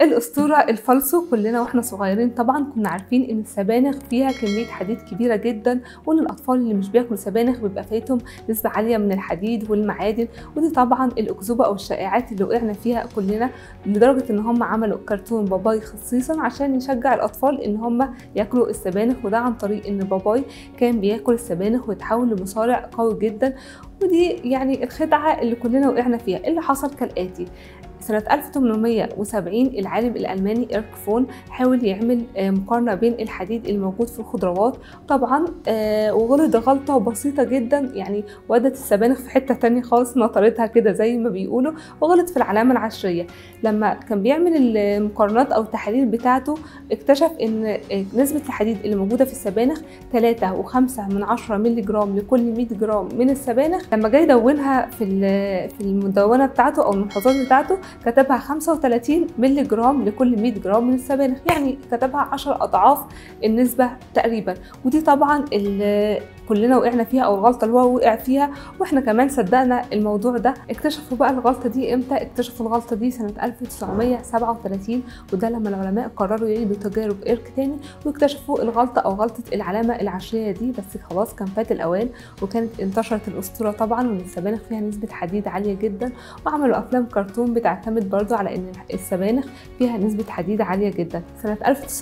الاسطوره الفالسو كلنا واحنا صغيرين طبعا كنا عارفين ان السبانخ فيها كميه حديد كبيره جدا وان الاطفال اللي مش بياكلوا سبانخ بيبقى فايتهم نسبه عاليه من الحديد والمعادن ودي طبعا الاكذوبه او الشائعات اللي وقعنا فيها كلنا لدرجه ان هم عملوا كرتون باباي خصيصا عشان يشجع الاطفال ان هم ياكلوا السبانخ وده عن طريق ان باباي كان بياكل السبانخ ويتحول لمصارع قوي جدا ودي يعني الخدعه اللي كلنا وقعنا فيها اللي حصل كالاتي سنة 1870 العالم الألماني إيرك فون حاول يعمل مقارنة بين الحديد الموجود في الخضروات طبعا وغلط غلطة بسيطة جدا يعني ودت السبانخ في حتة تانية خالص نطرتها كده زي ما بيقولوا وغلط في العلامة العشرية لما كان بيعمل المقارنات أو التحاليل بتاعته اكتشف إن نسبة الحديد اللي موجودة في السبانخ 3 و5 من 10 مللي جرام لكل 100 جرام من السبانخ لما جاي يدونها في في المدونة بتاعته أو الملحوظات بتاعته كتبها 35 مللي جرام لكل 100 جرام من السبانخ يعني كتبها 10 اضعاف النسبه تقريبا ودي طبعا اللي كلنا وقعنا فيها او الغلطه اللي هو وقع فيها واحنا كمان صدقنا الموضوع ده اكتشفوا بقى الغلطه دي امتى اكتشفوا الغلطه دي سنه 1937 وده لما العلماء قرروا يعيدوا تجارب ايرك تاني واكتشفوا الغلطه او غلطه العلامه العشريه دي بس خلاص كان فات الاوان وكانت انتشرت الاسطوره طبعا وان السبانخ فيها نسبه حديد عاليه جدا وعملوا افلام كرتون بتعتمد برضو على ان السبانخ فيها نسبه حديد عاليه جدا سنه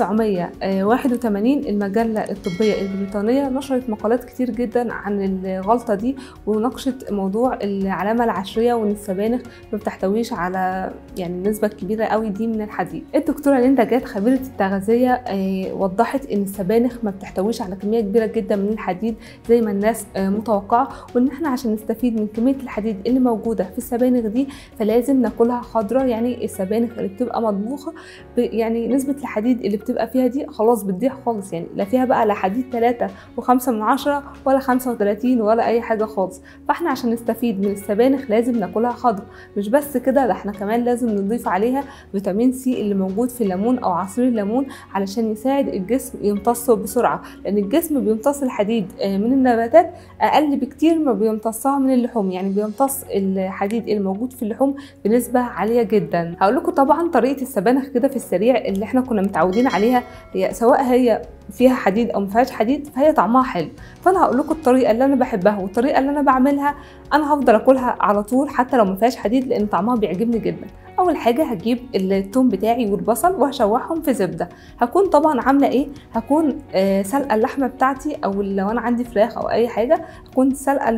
1981 المجله الطبيه البريطانيه نشرت مقالات كتير جدا عن الغلطه دي وناقشت موضوع العلامه العشريه وان السبانخ ما بتحتويش على يعني النسبه الكبيره قوي دي من الحديد الدكتوره ليندا جات خبيره التغذيه وضحت ان السبانخ ما بتحتويش على كميه كبيره جدا من الحديد زي ما الناس متوقعه وان احنا عشان نستفيد من كميه الحديد اللي موجوده في السبانخ دي فلازم ناكلها خضراء يعني السبانخ اللي بتبقى مطبوخه يعني نسبه الحديد اللي بتبقى فيها دي خلاص بتضيع خالص يعني لا فيها بقى لا حديد 3 و5 من عشرة ولا 35 ولا اي حاجه خالص فاحنا عشان نستفيد من السبانخ لازم ناكلها خضراء مش بس كده ده احنا كمان لازم نضيف عليها فيتامين سي اللي موجود في الليمون او عصير الليمون علشان يساعد الجسم يمتصه بسرعه لان الجسم بيمتص الحديد من النباتات اقل بكتير ما بيمتصها من اللحوم يعني بيمتص الحديد الموجود في اللحوم بنسبه عاليه جدا هقول لكم طبعا طريقه السبانخ كده في السريع اللي احنا كنا متعودين عليها هي سواء هي فيها حديد او ما فيهاش حديد فهي طعمها حلو فانا هقول لكم الطريقه اللي انا بحبها والطريقه اللي انا بعملها انا هفضل اكلها على طول حتى لو ما فيهاش حديد لان طعمها بيعجبني جدا اول حاجه هجيب الثوم بتاعي والبصل وهشوحهم في زبده هكون طبعا عامله ايه هكون آه سلقه اللحمه بتاعتي او لو انا عندي فراخ او اي حاجه هكون سلقه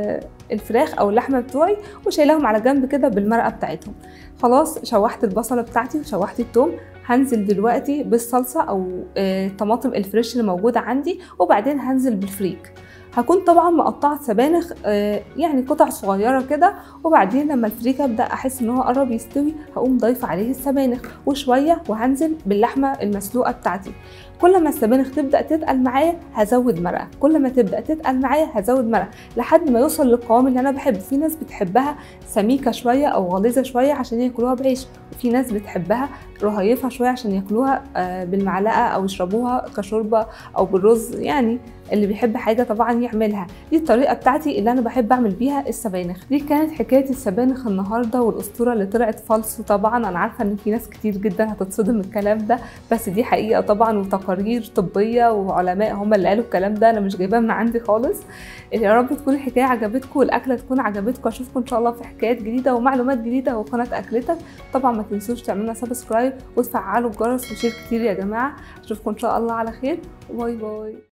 الفراخ او اللحمه بتوعي وشايلاهم على جنب كده بالمرقه بتاعتهم خلاص شوحت البصله بتاعتي وشوحت الثوم هنزل دلوقتي بالصلصه او الطماطم الفريش اللي موجوده عندي وبعدين هنزل بالفريك هكون طبعا مقطعه سبانخ يعني قطع صغيره كده وبعدين لما الفريك ابدا احس ان هو قرب يستوي هقوم ضايفه عليه السبانخ وشويه وهنزل باللحمه المسلوقه بتاعتي كل ما السبانخ تبدا تتقل معايا هزود مرقه كل ما تبدا تتقل معايا هزود مرقه لحد ما يوصل للقوام اللي انا بحبه في ناس بتحبها سميكه شويه او غليظه شويه عشان ياكلوها بعيش وفي ناس بتحبها رهيفه شويه عشان ياكلوها بالمعلقه او يشربوها كشوربه او بالرز يعني اللي بيحب حاجه طبعا يعملها دي الطريقه بتاعتي اللي انا بحب اعمل بيها السبانخ دي كانت حكايه السبانخ النهارده والاسطوره اللي طلعت فالصو طبعا انا عارفه ان في ناس كتير جدا هتتصدم من الكلام ده بس دي حقيقه طبعا وتقارير طبيه وعلماء هم اللي قالوا الكلام ده انا مش جايباه من عندي خالص يا رب تكون الحكايه عجبتكم والاكله تكون عجبتكم اشوفكم ان شاء الله في حكايات جديده ومعلومات جديده وقناه اكلتك طبعا ما تنسوش تعملوا سبسكرايب وتفعلوا الجرس وشير كتير يا جماعه اشوفكم ان شاء الله على خير باي باي